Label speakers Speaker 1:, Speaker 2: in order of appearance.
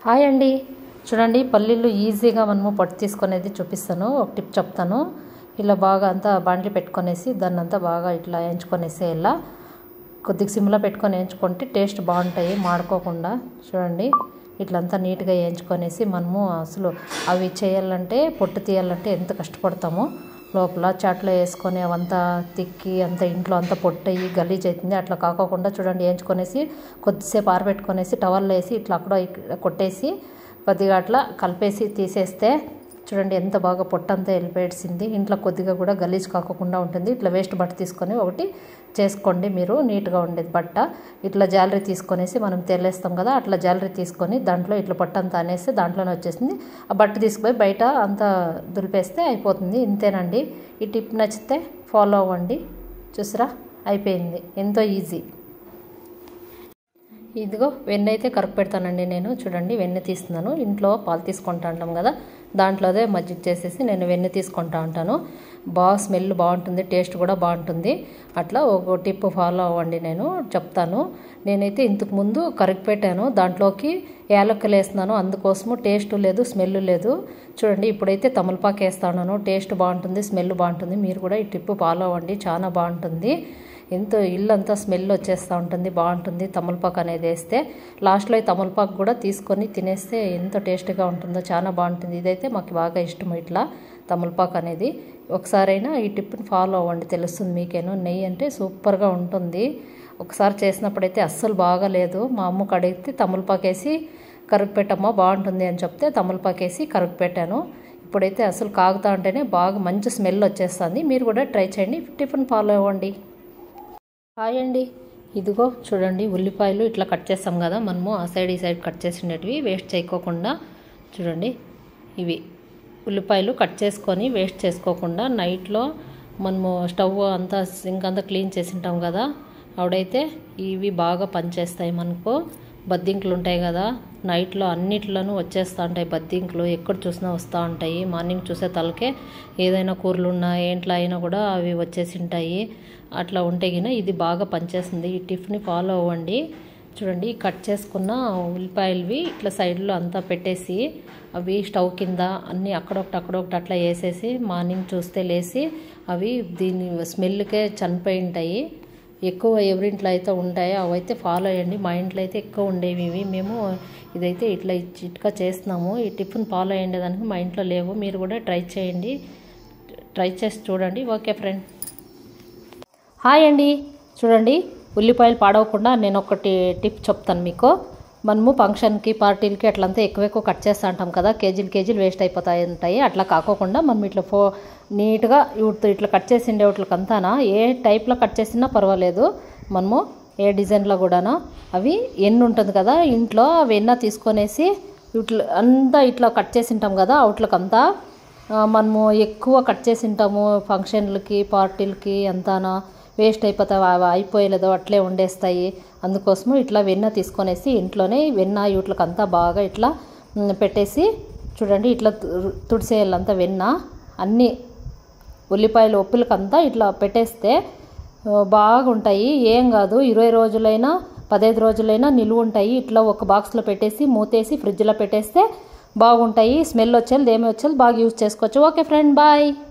Speaker 1: hi అండి చూడండి పల్లీలు ఈజీగా మనము పొట్టు తీసుకునేది చూపిస్తాను ఒక టిప్ చెప్తాను ఇలా బాగా అంతా బాండ్లీ పెట్టుకొనేసి దాన్ని అంతా బాగా ఇట్లా వేయించుకొనేసి ఇలా కొద్దిగా సిమ్లో పెట్టుకొని వేయించుకుంటే టేస్ట్ బాగుంటాయి మాడుకోకుండా చూడండి ఇట్లంతా నీట్గా వేయించుకొనేసి మనము అసలు అవి చేయాలంటే పొట్టు తీయాలంటే ఎంత కష్టపడతామో లోపల చాట్లో వేసుకొని అవంతా తిక్కి అంత ఇంట్లో అంతా పొట్టయి గలీజ్ అవుతుంది అట్లా కాకోకుండా చూడండి వేయించుకొనేసి కొద్దిసేపు ఆరబెట్టుకొనేసి టవల్లో వేసి ఇట్లా అక్కడ ఇక్కడ కొట్టేసి కొద్దిగా అట్లా కలిపేసి తీసేస్తే చూడండి ఎంత బాగా పొట్టంతా వెళ్ళిపోయేసింది ఇంట్లో కొద్దిగా కూడా గలీజ్ కాకుండా ఉంటుంది ఇట్లా వేస్ట్ బట్ట తీసుకొని ఒకటి చేసుకోండి మీరు నీట్గా ఉండేది బట్ట ఇట్లా జాలరీ తీసుకొనేసి మనం తెల్లేస్తాం కదా అట్లా జాలరీ తీసుకొని దాంట్లో ఇట్లా పొట్టంతా అనేసి దాంట్లోనే వచ్చేసింది ఆ బట్ట తీసుకుపోయి బయట అంతా దులిపేస్తే అయిపోతుంది ఇంతేనండి ఈ టిప్ నచ్చితే ఫాలో అవ్వండి చూసారా అయిపోయింది ఎంతో ఈజీ ఇదిగో వెన్న అయితే కరుపు పెడతానండి నేను చూడండి వెన్న తీస్తున్నాను ఇంట్లో పాలు తీసుకుంటా ఉంటాం కదా దాంట్లోదే మజ్జిగ చేసేసి నేను వెన్న తీసుకుంటా ఉంటాను బాగా స్మెల్ బాగుంటుంది టేస్ట్ కూడా బాగుంటుంది అట్లా ఒక టిప్ ఫాలో అవ్వండి నేను చెప్తాను నేనైతే ఇంతకు ముందు కరిగి పెట్టాను దాంట్లోకి యాలక్కలు వేస్తున్నాను అందుకోసము టేస్ట్ లేదు స్మెల్ లేదు చూడండి ఇప్పుడైతే తమలపాకు వేస్తాను టేస్ట్ బాగుంటుంది స్మెల్ బాగుంటుంది మీరు కూడా ఈ టిప్ ఫాలో అవ్వండి చాలా బాగుంటుంది ఎంతో ఇల్లు అంతా స్మెల్ వచ్చేస్తూ ఉంటుంది బాగుంటుంది తమలపాకు అనేది వేస్తే లాస్ట్లో ఈ తమలపాకు కూడా తీసుకొని తినేస్తే ఎంతో టేస్ట్గా ఉంటుందో చాలా బాగుంటుంది ఇదైతే మాకు బాగా ఇష్టం ఇట్లా తమలపాకు అనేది ఒకసారైనా ఈ టిప్ని ఫాలో అవ్వండి తెలుస్తుంది మీకేనో నెయ్యి అంటే సూపర్గా ఉంటుంది ఒకసారి చేసినప్పుడైతే అస్సలు బాగాలేదు మా అమ్మకు అడిగితే తమలపాకు వేసి కరుగు పెట్టమ్మా బాగుంటుంది అని చెప్తే తమలపాకు వేసి కరుగు పెట్టాను ఇప్పుడైతే అసలు కాగుతా ఉంటేనే బాగా మంచి స్మెల్ వచ్చేస్తుంది మీరు కూడా ట్రై చేయండి టిఫిన్ ఫాలో అవ్వండి హాయ్ అండి ఇదిగో చూడండి ఉల్లిపాయలు ఇట్లా కట్ చేస్తాం కదా మనము ఆ సైడ్ ఈ సైడ్ కట్ చేసినవి వేస్ట్ చేయకోకుండా చూడండి ఇవి ఉల్లిపాయలు కట్ చేసుకొని వేస్ట్ చేసుకోకుండా నైట్లో మనము స్టవ్ అంతా సింక్ అంతా క్లీన్ చేసింటాం కదా ఆవిడైతే ఇవి బాగా పనిచేస్తాయి మనకు బద్దింకులు ఉంటాయి కదా నైట్లో అన్నిట్లోనూ వచ్చేస్తూ ఉంటాయి బద్దింకులు ఎక్కడ చూసినా వస్తూ ఉంటాయి మార్నింగ్ చూసే తలకే ఏదైనా కూరలు ఉన్నా ఏంట్లో అయినా కూడా అవి వచ్చేసి ఉంటాయి అట్లా ఉంటే గిన ఇది బాగా పనిచేస్తుంది ఈ టిఫ్ని ఫాలో అవ్వండి చూడండి కట్ చేసుకున్న ఉల్లిపాయలవి ఇట్లా సైడ్లో అంతా పెట్టేసి అవి స్టవ్ కింద అన్నీ అక్కడొకటి అక్కడొకటి అట్లా వేసేసి మార్నింగ్ చూస్తే లేసి అవి దీని స్మెల్కే చనిపోయి ఉంటాయి ఎక్కువ ఎవరింట్లో అయితే ఉంటాయో అవైతే ఫాలో అయ్యండి మా ఇంట్లో అయితే ఎక్కువ ఉండేవి ఇవి మేము ఇదైతే ఇట్లా చిట్కా చేస్తున్నాము ఈ టిఫిన్ ఫాలో అయ్యండి దానికి మా ఇంట్లో లేవు మీరు కూడా ట్రై చేయండి ట్రై చేసి చూడండి ఓకే ఫ్రెండ్ హాయ్ అండి చూడండి ఉల్లిపాయలు పాడవకుండా నేను ఒకటి టిప్ చెప్తాను మీకు మనము ఫంక్షన్కి పార్టీలకి అట్లంతా ఎక్కువ ఎక్కువ కట్ చేస్తూ ఉంటాం కదా కేజీలు కేజీలు వేస్ట్ అయిపోతాయి ఉంటాయి అట్లా కాకోకుండా మనం ఇట్లా ఫో నీట్గా వీటితో ఇట్లా కట్ చేసిండే వీటికంతానా ఏ టైప్లో కట్ చేసినా పర్వాలేదు మనము ఏ డిజైన్లో కూడానా అవి ఎన్ని ఉంటుంది కదా ఇంట్లో అవి ఎన్న తీసుకొనేసి ఇట్లా అంతా ఇట్లా కట్ చేసింటాం కదా అవుట్లకంతా మనము ఎక్కువ కట్ చేసింటాము ఫంక్షన్లకి పార్టీలకి అంతానా వేస్ట్ అయిపోతాయి అవి అయిపోయలేదో అట్లే ఉండేస్తాయి అందుకోసము ఇట్లా వెన్న తీసుకొనేసి ఇంట్లోనే వెన్న వీటికంతా బాగా ఇట్లా పెట్టేసి చూడండి ఇట్లా తుడిసేయాలంతా వెన్న అన్నీ ఉల్లిపాయలు ఒప్పులకంతా ఇట్లా పెట్టేస్తే బాగుంటాయి ఏం కాదు ఇరవై రోజులైనా పదహైదు రోజులైనా నిలువ ఉంటాయి ఇట్లా ఒక బాక్స్లో పెట్టేసి మూతేసి ఫ్రిడ్జ్లో పెట్టేస్తే బాగుంటాయి స్మెల్ వచ్చేది ఏమి వచ్చేది బాగా యూజ్ చేసుకోవచ్చు ఓకే ఫ్రెండ్ బాయ్